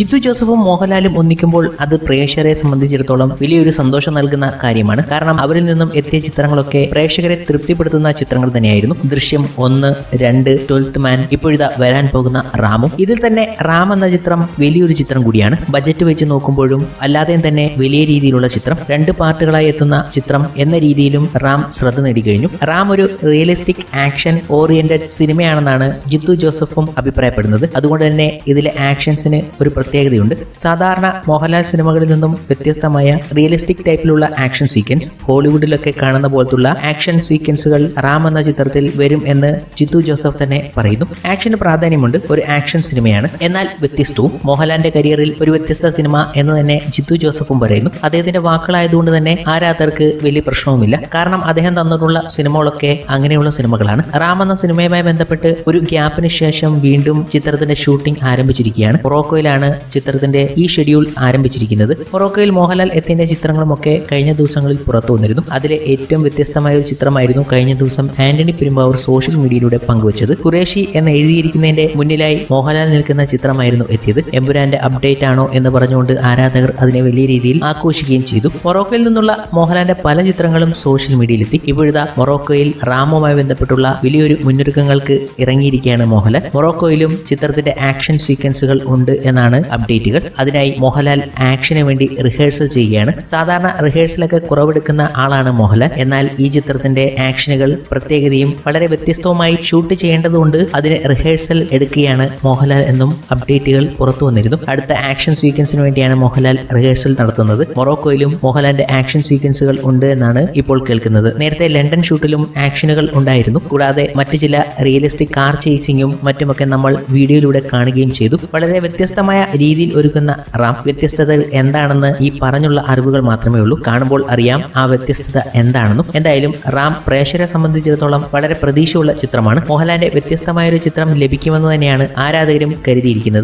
ജിത്തു ജോസഫും മോഹൻലാലും ഒന്നിക്കുമ്പോൾ അത് പ്രേക്ഷകരെ സംബന്ധിച്ചിടത്തോളം വലിയൊരു സന്തോഷം നൽകുന്ന കാര്യമാണ് കാരണം അവരിൽ നിന്നും എത്തിയ ചിത്രങ്ങളൊക്കെ പ്രേക്ഷകരെ തൃപ്തിപ്പെടുത്തുന്ന ചിത്രങ്ങൾ തന്നെയായിരുന്നു ദൃശ്യം ഒന്ന് രണ്ട് ട്വൽത്ത് മാൻ ഇപ്പോഴിതാ വരാൻ പോകുന്ന റാമും ഇതിൽ തന്നെ റാം എന്ന ചിത്രം വലിയൊരു ചിത്രം കൂടിയാണ് ബജറ്റ് വെച്ച് നോക്കുമ്പോഴും അല്ലാതെയും തന്നെ വലിയ രീതിയിലുള്ള ചിത്രം രണ്ട് പാർട്ടുകളായി എത്തുന്ന ചിത്രം എന്ന രീതിയിലും റാം ശ്രദ്ധ നേടിക്കഴിഞ്ഞു റാം ഒരു റിയലിസ്റ്റിക് ആക്ഷൻ ഓറിയന്റഡ് സിനിമയാണെന്നാണ് ജിത്തു ജോസഫും അഭിപ്രായപ്പെടുന്നത് അതുകൊണ്ട് തന്നെ ഇതിലെ ആക്ഷൻസിന് ഒരു പ്രത്യേകതയുണ്ട് സാധാരണ മോഹൻലാൽ സിനിമകളിൽ നിന്നും വ്യത്യസ്തമായ റിയലിസ്റ്റിക് ടൈപ്പിലുള്ള ആക്ഷൻ സീക്വൻസ് ഹോളിവുഡിലൊക്കെ കാണുന്ന പോലത്തുള്ള ആക്ഷൻ സീക്വൻസുകൾ റാം എന്ന ചിത്രത്തിൽ വരും എന്ന് ജിത്തു ജോസഫ് തന്നെ പറയുന്നു ആക്ഷന് പ്രാധാന്യമുണ്ട് ഒരു ആക്ഷൻ സിനിമയാണ് എന്നാൽ വ്യത്യസ്തവും മോഹൻലാലിന്റെ കരിയറിൽ ഒരു വ്യത്യസ്ത സിനിമ എന്ന് തന്നെ ജിത്തു ജോസഫും പറയുന്നു അദ്ദേഹത്തിന്റെ വാക്കുകളായതുകൊണ്ട് തന്നെ ആരാധകർക്ക് വലിയ പ്രശ്നവുമില്ല കാരണം അദ്ദേഹം തന്നിട്ടുള്ള സിനിമകളൊക്കെ അങ്ങനെയുള്ള സിനിമകളാണ് റാം എന്ന സിനിമയുമായി ബന്ധപ്പെട്ട് ഒരു ഗ്യാപ്പിന് ശേഷം വീണ്ടും ചിത്രത്തിന്റെ ഷൂട്ടിംഗ് ആരംഭിച്ചിരിക്കുകയാണ് മൊറോക്കോയിലാണ് ചിത്രത്തിന്റെ ഈ ഷെഡ്യൂൾ ആരംഭിച്ചിരിക്കുന്നത് മൊറോക്കോയിൽ മോഹൻലാൽ എത്തിന്റെ ചിത്രങ്ങളുമൊക്കെ കഴിഞ്ഞ ദിവസങ്ങളിൽ പുറത്തു വന്നിരുന്നു അതിലെ ഏറ്റവും വ്യത്യസ്തമായ ഒരു ചിത്രമായിരുന്നു കഴിഞ്ഞ ദിവസം ആന്റണി പെരുമ്പാവൂർ സോഷ്യൽ മീഡിയയിലൂടെ പങ്കുവച്ചത് ഖുറേഷി എന്ന് എഴുതിയിരിക്കുന്നതിന്റെ മുന്നിലായി മോഹൻലാൽ നിൽക്കുന്ന ചിത്രമായിരുന്നു എത്തിയത് എമ്പുരാന്റെ അപ്ഡേറ്റ് ആണോ എന്ന് പറഞ്ഞുകൊണ്ട് ആരാധകർ അതിനെ വലിയ രീതിയിൽ ആഘോഷിക്കുകയും ചെയ്തു മൊറോക്കോയിൽ നിന്നുള്ള മോഹൻലാലിന്റെ പല ചിത്രങ്ങളും സോഷ്യൽ മീഡിയയിലെത്തി ഇപ്പോഴിതാ മൊറോക്കോയിൽ റാമുമായി ബന്ധപ്പെട്ടുള്ള വലിയൊരു മുന്നൊരുക്കങ്ങൾക്ക് ഇറങ്ങിയിരിക്കുകയാണ് മോഹൻലാൽ മൊറോക്കോയിലും ചിത്രത്തിന്റെ ആക്ഷൻ സീക്വൻസുകൾ ഉണ്ട് എന്നാണ് അപ്ഡേറ്റുകൾ അതിനായി മോഹൻലാൽ ആക്ഷന് വേണ്ടി റിഹേഴ്സൽ ചെയ്യുകയാണ് സാധാരണ റിഹേഴ്സലൊക്കെ കുറവെടുക്കുന്ന ആളാണ് മോഹൻലാൽ എന്നാൽ ഈ ചിത്രത്തിന്റെ ആക്ഷനുകൾ പ്രത്യേകതയും വളരെ വ്യത്യസ്തവുമായി ഷൂട്ട് ചെയ്യേണ്ടതുകൊണ്ട് അതിന് റിഹേഴ്സൽ എടുക്കുകയാണ് മോഹൻലാൽ എന്നും അപ്ഡേറ്റുകൾ പുറത്തു വന്നിരുന്നു അടുത്ത ആക്ഷൻ സീക്വൻസിന് വേണ്ടിയാണ് മോഹൻലാൽ റിഹേഴ്സൽ നടത്തുന്നത് മൊറോക്കോയിലും മോഹൻലാലിന്റെ ആക്ഷൻ സീക്വൻസുകൾ ഉണ്ട് എന്നാണ് ഇപ്പോൾ കേൾക്കുന്നത് നേരത്തെ ലണ്ടൻ ഷൂട്ടിലും ആക്ഷനുകൾ ഉണ്ടായിരുന്നു കൂടാതെ മറ്റു ചില റിയലിസ്റ്റിക് കാർ ചേസിങ്ങും മറ്റുമൊക്കെ നമ്മൾ വീഡിയോയിലൂടെ കാണുകയും ചെയ്തു വളരെ വ്യത്യസ്തമായ രീതിയിൽ ഒരുക്കുന്ന റാം വ്യത്യസ്തതകൾ എന്താണെന്ന് ഈ പറഞ്ഞുള്ള അറിവുകൾ മാത്രമേ ഉള്ളൂ കാണുമ്പോൾ അറിയാം ആ വ്യത്യസ്തത എന്താണെന്നും എന്തായാലും റാം പ്രേക്ഷകരെ സംബന്ധിച്ചിടത്തോളം വളരെ പ്രതീക്ഷയുള്ള ചിത്രമാണ് മോഹൻലാലിന്റെ വ്യത്യസ്തമായ ഒരു ചിത്രം ലഭിക്കുമെന്ന് തന്നെയാണ് ആരാധകരും കരുതിയിരിക്കുന്നത്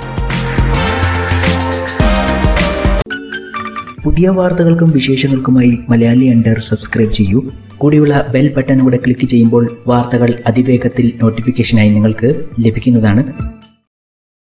പുതിയ വാർത്തകൾക്കും വിശേഷങ്ങൾക്കുമായി മലയാളി അണ്ടർ സബ്സ്ക്രൈബ് ചെയ്യൂ കൂടിയുള്ള ബെൽ ബട്ടൺ കൂടെ ക്ലിക്ക് ചെയ്യുമ്പോൾ വാർത്തകൾ അതിവേഗത്തിൽ നോട്ടിഫിക്കേഷനായി നിങ്ങൾക്ക് ലഭിക്കുന്നതാണ്